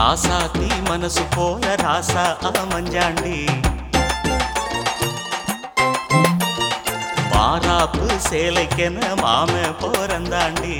ராசாத்தி மனசு போல ராசா மஞ்சாண்டி மாறாப்பு சேலைக்கென மாம போறந்தாண்டி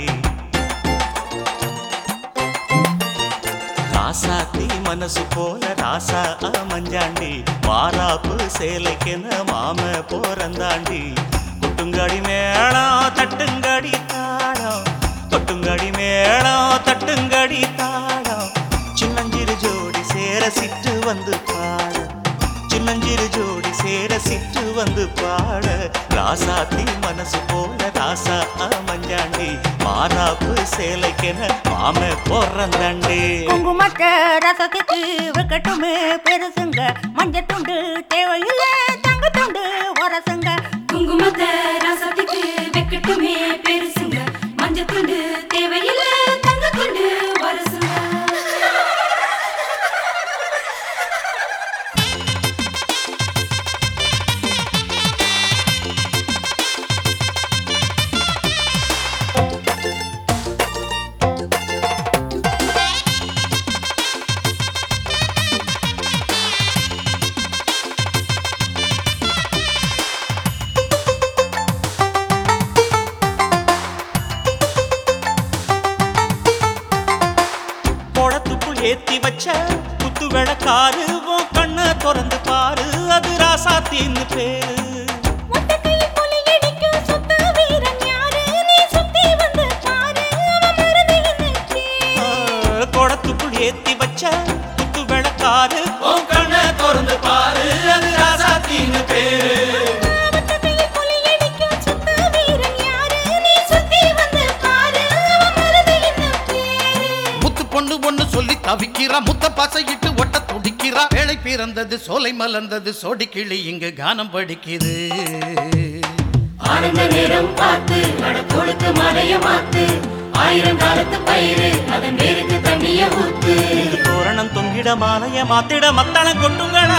ராசாத்தி மனசு போல ராசா மஞ்சாண்டி மாறாப்பு சேலைக்கென மாம போறந்தாண்டி கொட்டுங்கடி மேளம் தட்டுங்கடி தாளம் கொட்டுங்கடி மேளம் தட்டுங்கடி தாளம் சின்னஞ்சிறு ஜோடி சேர சிட்டு வந்து பாட சின்னஞ்சிறு ஜோடி சேர சிட்டு வந்து பாட ராசாத்தி மனசு போல ராசா மஞ்சாண்டி மாறாப்பு சேலைக்கென மாம போறந்தாண்டி குங்குமத்தை ரசத்துக்கு வைக்கட்டுமே பெருசுங்க மஞ்சள் துண்டு தேவையில்லை தங்க துண்டு உரசுங்க குங்குமத்தை ரசத்துக்கு வைக்கட்டுமே பெருசுங்க மஞ்சள் துண்டு தேவையில்லை தங்க துண்டு வரசுங்க குளத்துக்குள் ஏத்தி வச்ச குத்து விளக்காரு உன் கண்ண திறந்து பாரு அது ராசாத்தின்னு பேரு முட்டைக்கையில் புலி இடிக்கும் சுத்த வீரன் யாரு? நீ சுத்தி வந்து பாரு, அவன் மறதி எனக்கு. ஆ, குளத்துக்குள் ஏத்தி வச்ச குத்து விளக்காரு உன் கண்ண திறந்து பாரு அது ராசாத்தின்னு பேரு முட்டைக்கையில் புலி இடிக்கும் சுத்த வீரன் யாரு? நீ சுத்தி வந்து பாரு, அவன் மறதி எனக்கு. முத்து பொண்ணு ஒண்ணு சொல்லி தவிக்கிறா முத்த பாசையிட்டு ஒட்ட துடிக்கிறா வேலை பிறந்தது சோலை மலர்ந்தது சோடி கிளி இங்கு கானம் படிக்குது ஆனந்த நேரம் பார்த்து அடத்தோளுக்கு மலைய மாத்து ஆயிரம் காலத்து பயிறு அதன் வேருக்கு தண்ணிய ஊத்து இது தோரணம் தொங்கிட மாலைய மாத்திட மத்தளம் கொட்டுங்கடா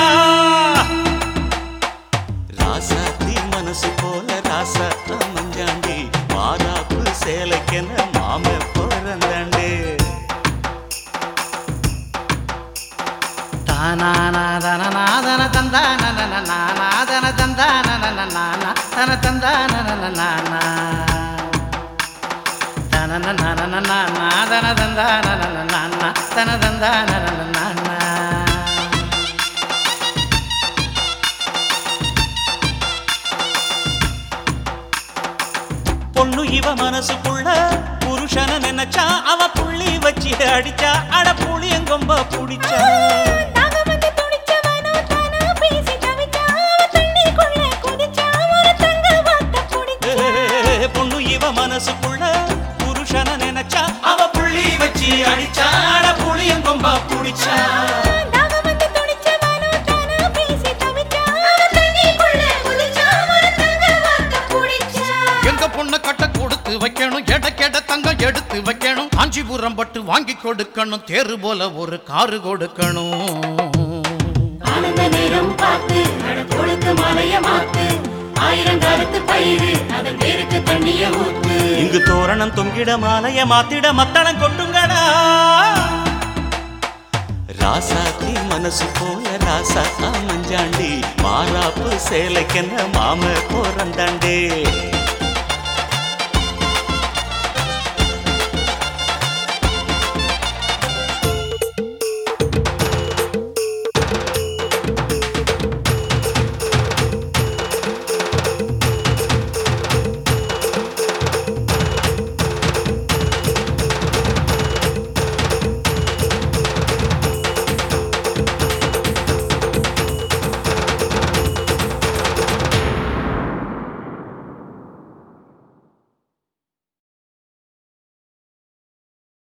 ராசாத்தி மனசு போல ராசா மஞ்சாண்டி மாறாப்பு சேலைக்கென மாம பிறந்தாண்டே தானாதன தந்தான நானாதன தந்தான நானா தன தந்தான நானா தன நாதன தந்தான நானா தன தந்தான நானா பொண்ணு இவ மனசுக்குள்ள புருஷன நினைச்சா அவ புள்ளி வச்சு அடிச்சா அட புளியங்கொம்ப புடிச்சா தாகம் வந்து துடிச்சவனோ தானா பேசி தவிச்சா, அவன் தண்ணிக்குள்ள குதிச்சா, ஒரு தங்க வாக்க புடிச்சா. ஏ, பொண்ணு இவ மனசுக்குள்ள புருஷன நினைச்சா அவ புள்ளி வச்சு அடிச்சா அட புளியங்கொம்ப புடிச்சா தாகம் வந்து துடிச்சவனோ தானா பேசி தவிச்சா, அவன் தண்ணிக்குள்ள குதிச்சா, ஒரு தங்க வாக்க புடிச்சா. எங்க பொண்ண கட்ட கொடுத்து வைக்கணும் எடை கெட தங்கம் எடுத்து வைக்கணும் காஞ்சிபுரம் பட்டு வாங்கி கொடுக்கணும் தேரு போல ஒரு காரு கொடுக்கணும் ஆனந்த நேரம் பார்த்து அடத்தோளுக்கு மலைய மாத்து ஆயிரம் காலத்து பயிறு அதன் வேருக்கு தண்ணிய ஊத்து இங்கு தோரணம் தொங்கிட மாலைய மாத்திட மத்தளம் கொட்டுங்கடா ராசாத்தி மனசு போல ராசா மஞ்சாண்டி மாறாப்பு சேலைக்கென்ன மாம போறந்தாண்டே